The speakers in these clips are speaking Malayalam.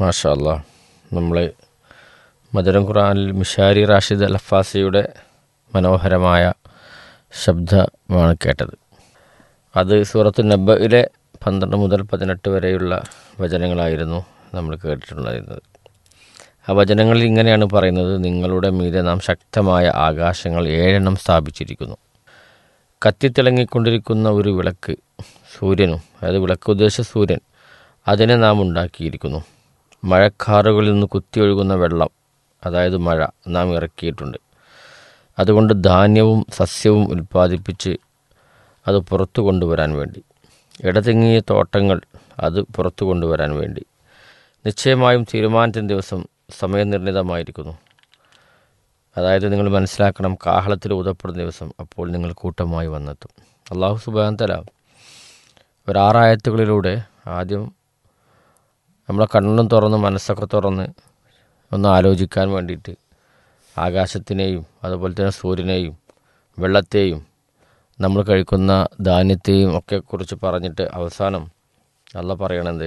മാഷാ അല്ലാ നമ്മൾ മധുരം ഖുറാനിൽ മിഷാരി റാഷിദ് അൽഫാസിയുടെ മനോഹരമായ ശബ്ദമാണ് കേട്ടത് അത് സൂറത്ത് നബ്ബയിലെ പന്ത്രണ്ട് മുതൽ പതിനെട്ട് വരെയുള്ള വചനങ്ങളായിരുന്നു നമ്മൾ കേട്ടിട്ടുണ്ടായിരുന്നത് ആ വചനങ്ങളിൽ ഇങ്ങനെയാണ് പറയുന്നത് നിങ്ങളുടെ മീതെ നാം ശക്തമായ ആകാശങ്ങൾ ഏഴെണ്ണം സ്ഥാപിച്ചിരിക്കുന്നു കത്തിത്തിളങ്ങിക്കൊണ്ടിരിക്കുന്ന ഒരു വിളക്ക് സൂര്യനും അതായത് വിളക്ക് ഉദ്ദേശിച്ച സൂര്യൻ അതിനെ നാം ഉണ്ടാക്കിയിരിക്കുന്നു മഴക്കാറുകളിൽ നിന്ന് കുത്തിയൊഴുകുന്ന വെള്ളം അതായത് മഴ നാം ഇറക്കിയിട്ടുണ്ട് അതുകൊണ്ട് ധാന്യവും സസ്യവും ഉൽപ്പാദിപ്പിച്ച് അത് പുറത്തു കൊണ്ടുവരാൻ വേണ്ടി ഇടതിങ്ങിയ തോട്ടങ്ങൾ അത് പുറത്തു കൊണ്ടുവരാൻ വേണ്ടി നിശ്ചയമായും തീരുമാനത്തിൻ്റെ ദിവസം സമയനിർണിതമായിരിക്കുന്നു അതായത് നിങ്ങൾ മനസ്സിലാക്കണം കാഹളത്തിൽ ഊതപ്പെടുന്ന ദിവസം അപ്പോൾ നിങ്ങൾ കൂട്ടമായി വന്നെത്തും അള്ളാഹു സുബാൻ തല ഒരാറായത്തുകളിലൂടെ ആദ്യം നമ്മളെ കണ്ണും തുറന്ന് മനസ്സൊക്കെ തുറന്ന് ഒന്ന് ആലോചിക്കാൻ വേണ്ടിയിട്ട് ആകാശത്തിനെയും അതുപോലെ തന്നെ സൂര്യനെയും വെള്ളത്തെയും നമ്മൾ കഴിക്കുന്ന ധാന്യത്തെയും ഒക്കെ കുറിച്ച് പറഞ്ഞിട്ട് അവസാനം അല്ല പറയണത്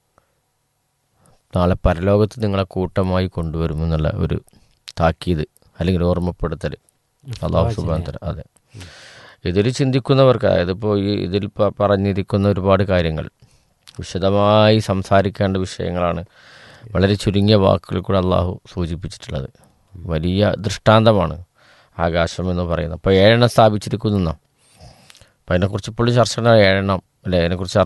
നാളെ പരലോകത്ത് നിങ്ങളെ കൂട്ടമായി കൊണ്ടുവരുമെന്നുള്ള ഒരു താക്കീത് അല്ലെങ്കിൽ ഓർമ്മപ്പെടുത്തൽ അള്ളാഹു സുബാൻ തല അതെ ഇതിൽ ചിന്തിക്കുന്നവർക്ക് അതായത് ഇപ്പോൾ ഈ ഇതിൽ പ- പറഞ്ഞിരിക്കുന്ന ഒരുപാട് കാര്യങ്ങൾ വിശദമായി സംസാരിക്കേണ്ട വിഷയങ്ങളാണ് വളരെ ചുരുങ്ങിയ വാക്കുകളിൽ കൂടെ അള്ളാഹു സൂചിപ്പിച്ചിട്ടുള്ളത് വലിയ ദൃഷ്ടാന്തമാണ് ആകാശം എന്ന് പറയുന്നത് അപ്പോൾ ഏഴെണ്ണം സ്ഥാപിച്ചിരിക്കുന്നു എന്നാ. അപ്പോൾ അതിനെക്കുറിച്ച് ഇപ്പോൾ ചർച്ച ചെയ്യണ ഏഴെണ്ണം അല്ലേ അതിനെക്കുറിച്ച്